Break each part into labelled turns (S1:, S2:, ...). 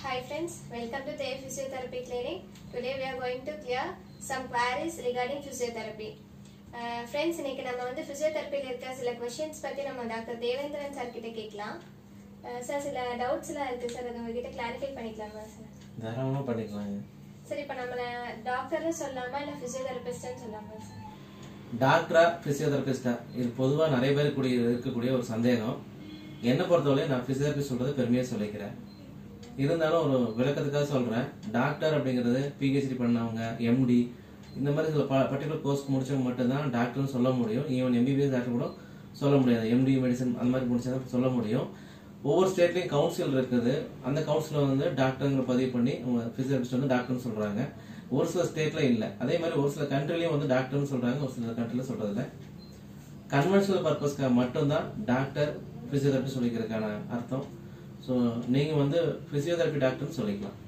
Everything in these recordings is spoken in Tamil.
S1: Hi friends, welcome to Their Physiotherapy Clinic. Today we are going to clear some queries regarding physiotherapy. Uh, friends, இன்னைக்கு நம்ம வந்து physiotherapyல இருக்க சில questions பத்தி நம்ம டாக்டர் தேவேந்திரன் சார் கிட்ட கேட்கலாம் சார் சில டவுட்ஸ்லாம் இருக்கு சார் அதை உங்ககிட்ட கிளாரிஃபை பண்ணிக்கலாமா சார்
S2: தாராளமாக பண்ணிக்கலாங்க
S1: சார் இப்போ நம்மள டாக்டர்னு சொல்லாமா இல்லை ஃபிசியோதெரபிஸ்ட்னு சொல்லாமா சார்
S2: டாக்டரா பிசியோதெரபிஸ்டா இது பொதுவாக நிறைய பேர் கூடிய இருக்கக்கூடிய ஒரு சந்தேகம் என்னை பொறுத்தவரை நான் பிசியோதெரபிஸ்ட் சொல்றது பெருமையாக சொல்லிக்கிறேன் இருந்தாலும் ஒரு விளக்கத்துக்காக சொல்றேன் டாக்டர் அப்படிங்கிறது பிஹெச்டி பண்ணவங்க எம்டி இந்த மாதிரி சில பர்டிகுலர் கோர்ஸ் முடிச்சவங்க மட்டும்தான் டாக்டர்னு சொல்ல முடியும் ஈவன் எம்பிபிஎஸ் டாக்டர் கூட சொல்ல முடியாது எம்டி மெடிசன் அந்த மாதிரி முடிச்சதான் சொல்ல முடியும் ஒவ்வொரு ஸ்டேட்லயும் கவுன்சில் இருக்குது அந்த கவுன்சில் வந்து டாக்டருங்கிற பதிவு பண்ணி அவங்க பிசியோதெரபிஸ்ட் வந்து டாக்டர்னு சொல்றாங்க ஒரு சில ஸ்டேட்ல இல்ல அதே மாதிரி ஒரு சில கண்ட்ரிலயும் வந்து டாக்டர்னு சொல்றாங்க ஒரு சில கண்ட்ரில சொல்றது இல்ல கன்வென்ஷனல் பர்பஸ்க்காக மட்டும்தான் டாக்டர் பிசியோதெரபி சொல்லிக்கிறதுக்கான அர்த்தம் ஸோ நீங்க வந்து பிசியோதெரபி டாக்டர்னு சொல்லிக்கலாம்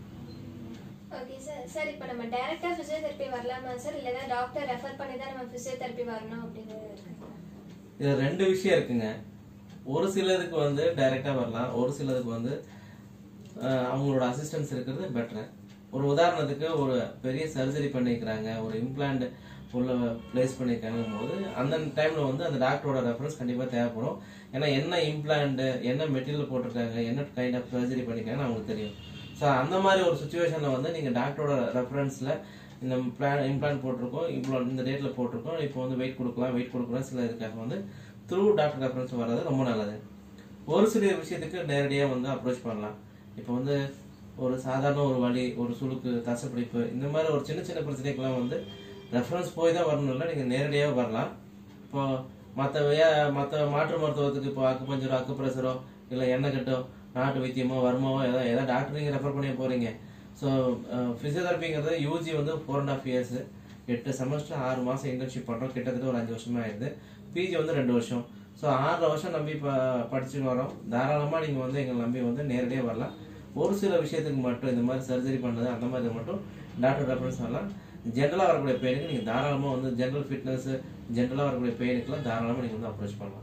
S1: ஓகே சார் சார் இப்போ நம்ம டைரக்டா ஃபிசியோதெரப்பி வரலாமா சார் இல்லைன்னா டாக்டர் ரெஃபர் பண்ணி தான் நம்ம ஃபிசியோதெரப்பி வரணும் அப்படிங்கிறது இருக்குங்களா
S2: இதுல ரெண்டு விஷயம் இருக்குங்க ஒரு சிலதுக்கு வந்து டைரக்டா வரலாம் ஒரு சிலதுக்கு வந்து அஹ், அவங்களோட அசிஸ்டன்ஸ் இருக்கிறது பெட்டர் ஒரு உதாரணத்துக்கு ஒரு பெரிய சர்ஜரி பண்ணிக்கிறாங்க ஒரு இம்ப்ளான்ட் உள்ள பிளேஸ் பண்ணிருக்காங்க போது அந்த டைம்ல வந்து அந்த டாக்டரோட ரெஃபரன்ஸ் கண்டிப்பா தேவைப்படும் ஏன்னா என்ன இம்ப்ளான்ட் என்ன மெட்டீரியல் போட்டிருக்காங்க என்ன கைண்ட் ஆஃப் சர்ஜரி பண்ணிருக்காங்கன்னு அவங்களுக்கு தெரியும் ஸோ அந்த மாதிரி ஒரு சுச்சுவேஷன்ல வந்து நீங்க டாக்டரோட ரெஃபரன்ஸ்ல இந்த பிளான் இம்ப்ளான்ட் போட்டிருக்கோம் இவ்வளோ இந்த டேட்ல போட்டிருக்கோம் இப்போ வந்து வெயிட் கொடுக்கலாம் வெயிட் கொடுக்கலாம் சில இதுக்காக வந்து த்ரூ டாக்டர் ரெஃபரன்ஸ் வர்றது ரொம்ப நல்லது ஒரு சில விஷயத்துக்கு நேரடியாக வந்து அப்ரோச் பண்ணலாம் இப்போ வந்து ஒரு சாதாரண ஒரு வலி ஒரு சுளுக்கு தசைப்பிடிப்பு இந்த மாதிரி ஒரு சின்ன சின்ன பிரச்சனைக்கெல்லாம் வந்து ரெஃபரன்ஸ் போய் தான் வரணும் இல்லை நீங்கள் நேரடியாக வரலாம் இப்போ மற்ற மற்ற மாற்று மருத்துவத்துக்கு இப்போ அக்கு பஞ்சரோ அக்கு பிரஷரோ இல்லை எண்ணெய் கட்டோ நாட்டு வைத்தியமோ வருமாவோ ஏதோ ஏதோ டாக்டர் நீங்கள் ரெஃபர் பண்ணி போகிறீங்க ஸோ ஃபிசியோதெரப்பிங்கிறது யூஜி வந்து ஃபோர் அண்ட் ஆஃப் இயர்ஸ் எட்டு செமஸ்டர் ஆறு மாதம் இன்டர்ன்ஷிப் பண்ணுறோம் கிட்டத்தட்ட ஒரு அஞ்சு வருஷமா ஆயிடுது பிஜி வந்து ரெண்டு வருஷம் ஸோ ஆறரை வருஷம் நம்பி இப்போ படிச்சுட்டு வரோம் தாராளமாக நீங்கள் வந்து எங்களை நம்பி வந்து நேரடியாக வரலாம் ஒரு சில விஷயத்துக்கு மட்டும் இந்த மாதிரி சர்ஜரி பண்ணது அந்த மாதிரி மட்டும் டாக்டர் ரெஃபரன்ஸ் வரலாம் ஜென்ரலாக வரக்கூடிய பெயினுக்கு நீங்கள் தாராளமாக வந்து ஜென்ரல் ஃபிட்னஸ் ஜென்ரலாக வரக்கூடிய பெயினுக்குலாம் தாராளமாக நீங்கள் வந்து அப்ரோச் பண்ணலாம்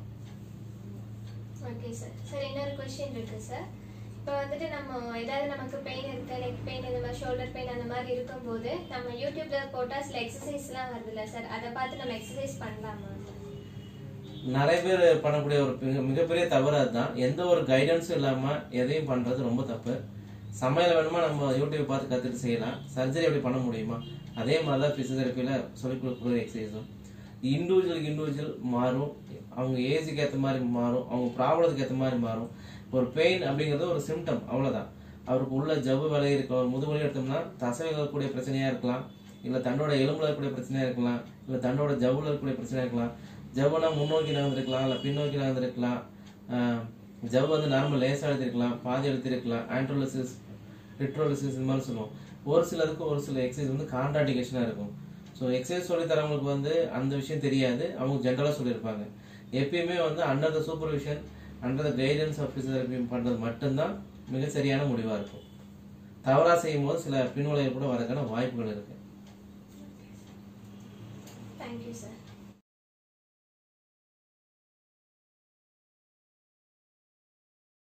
S1: ஓகே சார் சார் இன்னொரு கொஸ்டின் இருக்கு சார் இப்போ வந்துட்டு நம்ம ஏதாவது நமக்கு பெயின் இருக்கு லெக் பெயின் இந்த மாதிரி ஷோல்டர் பெயின் அந்த மாதிரி இருக்கும்போது நம்ம யூடியூப்ல போட்டா சில எக்ஸசைஸ்லாம் வருதுல்ல சார் அதை பார்த்து நம்ம எக்ஸசைஸ் பண்ணலாமா சார்
S2: நிறைய பேர் பண்ணக்கூடிய ஒரு மிக- மிகப்பெரிய தவறு அதுதான் எந்த ஒரு கைடன்ஸும் இல்லாம எதையும் பண்றது ரொம்ப தப்பு சமையல் வேணுமா நம்ம யூடியூப் பார்த்து கத்துட்டு செய்யலாம் சர்ஜரி எப்படி பண்ண முடியுமா அதே மாதிரி தான் பிசியோதெரப்பியில் சொல்லிக் கொடுக்குற எக்ஸசைஸும் இண்டிவிஜுவலுக்கு இண்டிவிஜுவல் மாறும் அவங்க ஏஜுக்கு ஏற்ற மாதிரி மாறும் அவங்க ப்ராப்ளத்துக்கு ஏற்ற மாதிரி மாறும் ஒரு பெயின் அப்படிங்கிறது ஒரு சிம்டம் அவ்வளவுதான் அவருக்கு உள்ள ஜவ்வு வலி இருக்கலாம் ஒரு முதுவலி எடுத்தோம்னா தசையில் இருக்கக்கூடிய பிரச்சனையா இருக்கலாம் இல்ல தன்னோட எலும்புல இருக்கக்கூடிய பிரச்சனையா இருக்கலாம் இல்ல தன்னோட ஜவ்வுல இருக்கக்கூடிய பிரச்சனையா இருக்கலாம் ஜவ்வுனா முன்னோக்கி நகர்ந்திருக்கலாம் இல்ல பின்னோக்கி நகர்ந்திருக்கலாம் ஆஹ் ஜவ்வு வந்து நரம்பு லேசா எழுதிருக்கலாம் பாதி எழுதிருக்கலாம் ஆண்ட்ரோலிசிஸ் ரிட்ரோலிசிஸ் இந்த மாதிரி சொல்லுவோம் ஒரு சிலருக்கு ஒரு சில எக்ஸசைஸ் வந்து கான்ட்ராண்டிகேஷனா இருக்கும் ஸோ எக்ஸசைஸ் சொல்லி தரவங்களுக்கு வந்து அந்த விஷயம் தெரியாது அவங்க ஜென்ரலா சொல்லியிருப்பாங்க எப்பயுமே வந்து under the supervision under the guidance of physiotherapy பண்றது மட்டும்தான் மிக சரியான முடிவா இருக்கும் தவறா செய்யும் போது சில பின்விளைவு கூட வரதுக்கான வாய்ப்புகள் இருக்கு
S1: தேங்க்யூ சார்